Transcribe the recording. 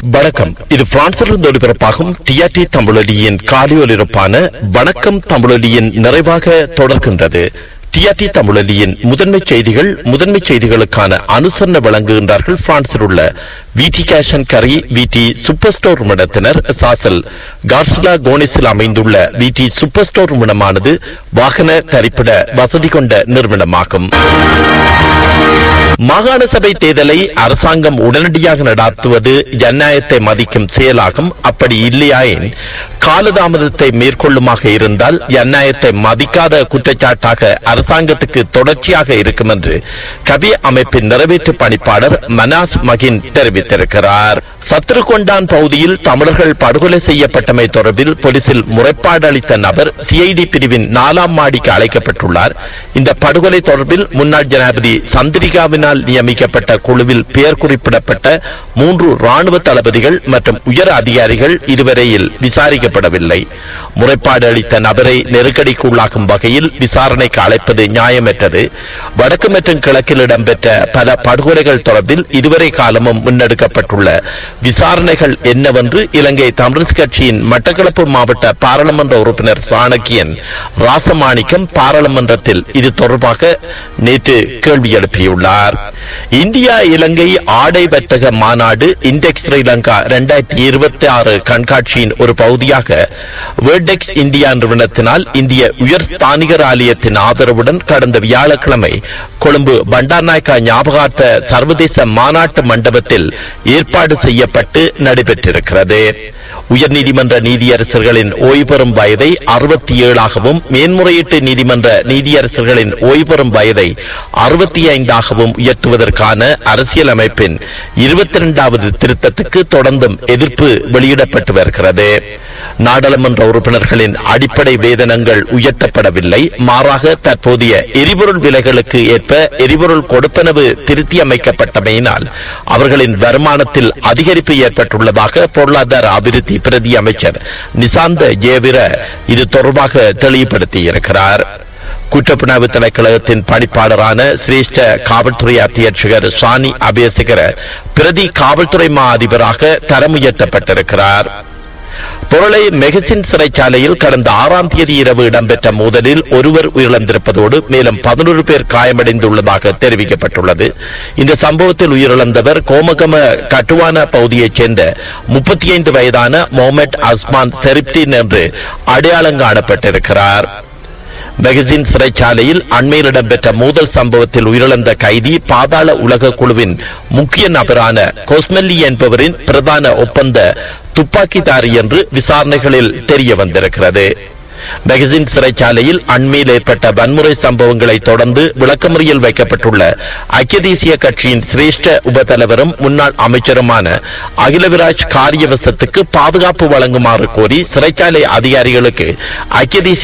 வணக்கம் இது பிரான்சிலிருந்து ஒளிபரப்பாகும் டிஆர்டி தமிழொலியின் காலை ஒலிபரப்பான வணக்கம் தமிழொலியின் நிறைவாக தொடர்கின்றது டிஆர்டி தமிழொலியின் முதன்மை செய்திகள் முதன்மை செய்திகளுக்கான அனுசரணை வழங்குகின்றார்கள் பிரான்சில் உள்ள விடி கேஷன் கரி விடி சூப்பர் ஸ்டோர் நிறுவனத்தினர் சாசல் கார்சுலா கோனிஸில் அமைந்துள்ள விடி சூப்பர் ஸ்டோர் நிறுவனமானது வாகன தரிப்பிட வசதி கொண்ட நிறுவனமாகும் மாகாண சபை தேர்தலை அரசாங்கம் உடனடியாக நடாத்துவது ஜனநாயகத்தை மதிக்கும் செயலாகும் அப்படி இல்லையாயின் காலதாமதத்தை மேற்கொள்ளுமாக இருந்தால் ஜனநாயகத்தை மதிக்காத குற்றச்சாட்டாக அரசாங்கத்துக்கு தொடர்ச்சியாக இருக்கும் என்று கவி அமைப்பின் நிறைவேற்று பணிப்பாளர் மனாஸ் மகின் தெரிவித்திருக்கிறார் சத்ருகொண்டான் பகுதியில் தமிழர்கள் படுகொலை செய்யப்பட்டமை தொடர்பில் போலீசில் முறைப்பாடு அளித்த நபர் சிஐடி பிரிவின் நாலாம் மாடிக்கு அழைக்கப்பட்டுள்ளார் இந்த படுகொலை தொடர்பில் முன்னாள் ஜனாதிபதி சந்திரிகாவினால் நியமிக்கப்பட்ட குழுவில் பெயர் குறிப்பிடப்பட்ட மூன்று ராணுவ தளபதிகள் மற்றும் உயர் அதிகாரிகள் இதுவரையில் விசாரிக்கப்படவில்லை முறைப்பாடு அளித்த நபரை நெருக்கடிக்குள்ளாக்கும் வகையில் விசாரணைக்கு அழைப்பது நியாயமற்றது வடக்கு மற்றும் கிழக்கில் இடம்பெற்ற பல படுகொலைகள் தொடர்பில் இதுவரை காலமும் முன்னெடுக்கப்பட்டுள்ள விசாரணைகள் என்னவென்று இலங்கை தமிழரசு கட்சியின் மட்டக்களப்பு மாவட்ட பாராளுமன்ற உறுப்பினர் சாணக்கியன் ராசமாணிக்கம் பாராளுமன்றத்தில் இது தொடர்பாக நேற்று கேள்வி எழுப்பியுள்ளார் இந்தியா இலங்கை ஆடை வர்த்தக மாநாடு இண்டெக்ஸ் ஸ்ரீலங்கா இரண்டாயிரத்தி இருபத்தி ஆறு கண்காட்சியின் ஒரு பகுதியாக வேர்டெக்ஸ் இந்தியா நிறுவனத்தினால் இந்திய உயர் ஸ்தானிகர் ஆலயத்தின் ஆதரவுடன் கடந்த வியாழக்கிழமை கொழும்பு பண்டார்நாயக்கா ஞாபகார்த்த சர்வதேச மாநாட்டு மண்டபத்தில் ஏற்பாடு செய்யப்பட்டு நடைபெற்றிருக்கிறது உயர்நீதிமன்ற நீதியரசர்களின் ஓய்வு பெறும் வயதை அறுபத்தி ஏழாகவும் மேன்முறையீட்டு நீதிமன்ற நீதியரசர்களின் ஓய்வு பெறும் வயதை அறுபத்தி ஐந்தாகவும் உயர்த்துவதற்கான அரசியலமைப்பின் இருபத்தி இரண்டாவது திருத்தத்துக்கு தொடர்ந்தும் எதிர்ப்பு வெளியிடப்பட்டு வருகிறது நாடாளுமன்ற உறுப்பினர்களின் அடிப்படை வேதனங்கள் உயர்த்தப்படவில்லை மாறாக தற்போதைய எரிபொருள் விலைகளுக்கு ஏற்ப எரிபொருள் கொடுப்பனவு திருத்தி அமைக்கப்பட்டமையினால் அவர்களின் வருமானத்தில் அதிகரிப்பு ஏற்பட்டுள்ளதாக பொருளாதார அபிவிருத்தி பிரதி அமைச்சர் நிசாந்த ஜேவிர இது தொடர்பாக தெளிவுபடுத்தியிருக்கிறார் குற்றப்புணர்வு திணைக்களத்தின் பணிப்பாளரான சிரேஷ்ட காவல்துறை அத்தியட்சகர் சானி அபேசகர பிரதி காவல்துறை மா அதிபராக தரம் உயர்த்தப்பட்டிருக்கிறார் பொருளை மெகசின் சிறைச்சாலையில் கடந்த ஆறாம் தேதி இரவு இடம்பெற்ற மோதலில் ஒருவர் உயிரிழந்திருப்பதோடு மேலும் பதினொரு பேர் காயமடைந்துள்ளதாக தெரிவிக்கப்பட்டுள்ளது இந்த சம்பவத்தில் உயிரிழந்தவர் கோமகம கட்டுவான பகுதியைச் சேர்ந்த முப்பத்தி ஐந்து வயதான மொஹமட் அஸ்மான் செரிப்டின் என்று அடையாளம் காணப்பட்டிருக்கிறார் மெகசின் சிறைச்சாலையில் அண்மையில் இடம்பெற்ற மோதல் சம்பவத்தில் உயிரிழந்த கைதி பாதாள உலக குழுவின் முக்கிய நபரான கோஸ்மெல்லி என்பவரின் பிரதான ஒப்பந்த துப்பாக்கிதாரி என்று விசாரணைகளில் தெரிய வந்திருக்கிறது மெகசின் சிறைச்சாலையில் அண்மையில் ஏற்பட்ட வன்முறை சம்பவங்களை தொடர்ந்து விளக்கமறியல் வைக்கப்பட்டுள்ள ஐக்கிய தேசிய கட்சியின் சிரேஷ்ட உபதலைவரும் முன்னாள் அமைச்சருமான அகிலவிராஜ் காரியவசத்துக்கு பாதுகாப்பு வழங்குமாறு கோரி சிறைச்சாலை அதிகாரிகளுக்கு ஐக்கிய தேசிய